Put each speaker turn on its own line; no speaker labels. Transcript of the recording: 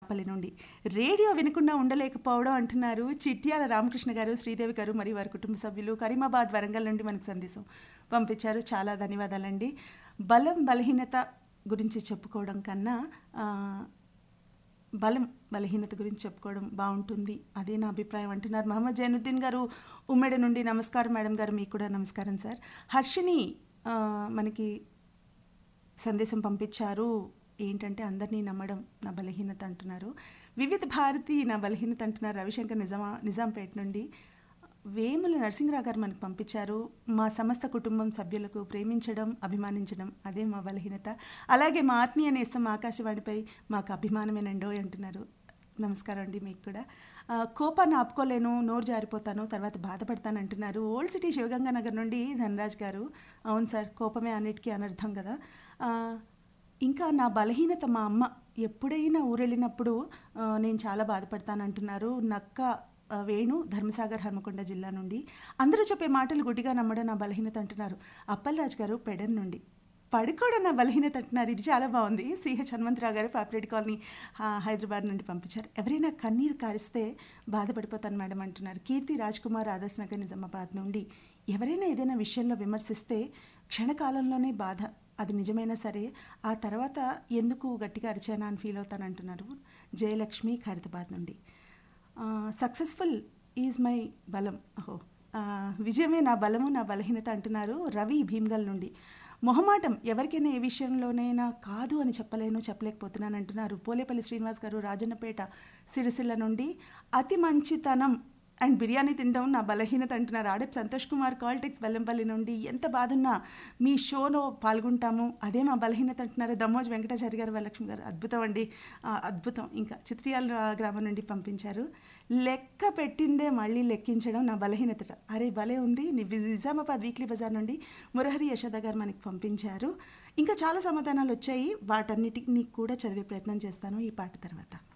పల్లి నుండి రేడియో వినకుండా ఉండలేకపోవడం అంటున్నారు చిట్యాల రామకృష్ణ గారు శ్రీదేవి గారు మరియు వారి కుటుంబ సభ్యులు కరీమాబాద్ వరంగల్ నుండి మనకు సందేశం పంపించారు చాలా ధన్యవాదాలండి బలం బలహీనత గురించి చెప్పుకోవడం కన్నా ఆ, బలం బలహీనత గురించి చెప్పుకోవడం బాగుంటుంది అదే నా అభిప్రాయం అంటున్నారు మహమ్మద్ జైనుద్దీన్ గారు ఉమ్మడి నుండి నమస్కారం మేడం గారు మీకు కూడా నమస్కారం సార్ హర్షిని ఆ, మనకి సందేశం పంపించారు ఏంటంటే అందరినీ నమ్మడం నా బలహీనత అంటున్నారు వివిధ భారతి నా బలహీనత అంటున్నారు రవిశంకర్ నిజామా నిజాంపేట నుండి వేముల నరసింహరావు గారు మనకు పంపించారు మా సమస్త కుటుంబం సభ్యులకు ప్రేమించడం అభిమానించడం అదే మా బలహీనత అలాగే మా ఆత్మీయ నేస్తం ఆకాశవాణిపై మాకు అభిమానమేనండో అంటున్నారు నమస్కారం అండి మీకు కూడా ఆ, కోపాన్ని ఆపుకోలేను నోరు జారిపోతాను తర్వాత బాధపడతాను అంటున్నారు ఓల్డ్ సిటీ శివగంగా నగర్ నుండి ధనరాజ్ గారు అవును సార్ కోపమే అన్నిటికీ అనర్థం కదా ఆ, ఇంకా నా బలహీనత మా అమ్మ ఎప్పుడైనా ఊరెళ్ళినప్పుడు ఆ, నేను చాలా బాధపడతాను అంటున్నారు నక్క ఆ, వేణు ధర్మసాగర్ హనుమకొండ జిల్లా నుండి అందరూ చెప్పే మాటలు గుడ్డిగా నమ్మడం నా బలహీనత అంటున్నారు అప్పలరాజు గారు పెడన్ నుండి పడుకోవడం నా బలహీనత అంటున్నారు ఇది చాలా బాగుంది సిహెచ్ హనుమంతరావు గారు పాపిరెడ్డి కాలనీ ఆ, హైదరాబాద్ నుండి పంపించారు ఎవరైనా కన్నీరు కారిస్తే బాధపడిపోతాను మేడం అంటున్నారు కీర్తి రాజ్ కుమార్ ఆదర్శ్ నగర్ నిజామాబాద్ నుండి ఎవరైనా ఏదైనా విషయంలో విమర్శిస్తే క్షణకాలంలోనే బాధ అది నిజమైనా సరే ఆ తర్వాత ఎందుకు గట్టిగా అరిచానా అని ఫీల్ అవుతానంటున్నారు జయలక్ష్మి ఖైరతాబాద్ నుండి సక్సెస్ఫుల్ ఈజ్ మై బలం ఓహో ఆ, విజయమే నా బలము నా బలహీనత అంటున్నారు రవి భీమ్గల్ నుండి మొహమాటం ఎవరికైనా ఏ విషయంలోనైనా కాదు అని చెప్పలేను చెప్పలేకపోతున్నాను అంటున్నారు పోలేపల్లి శ్రీనివాస్ గారు రాజన్నపేట సిరిసిల్ల నుండి అతి మంచితనం అండ్ బిర్యానీ తినడం నా బలహీనత అంటున్నారు ఆడప్ సంతోష్ కుమార్ కాల్టెక్స్ బెల్లంపల్లి నుండి ఎంత బాధున్నా మీ షోలో పాల్గొంటాము అదే మా బలహీనత అంటున్నారు దమ్మోజ్ వెంకటాచారి గారు వరలక్ష్మి గారు అద్భుతం అండి ఆ, అద్భుతం ఇంకా చిత్రియాల గ్రామం నుండి పంపించారు లెక్క పెట్టిందే మళ్ళీ లెక్కించడం నా బలహీనత అరే భలే ఉంది ని- నిజామాబాద్ వీక్లీ బజార్ నుండి మురహరి యశోద గారు మనకి పంపించారు ఇంకా చాలా సమాధానాలు వచ్చాయి వాటన్నిటిని కూడా చదివే ప్రయత్నం చేస్తాను ఈ పాట తర్వాత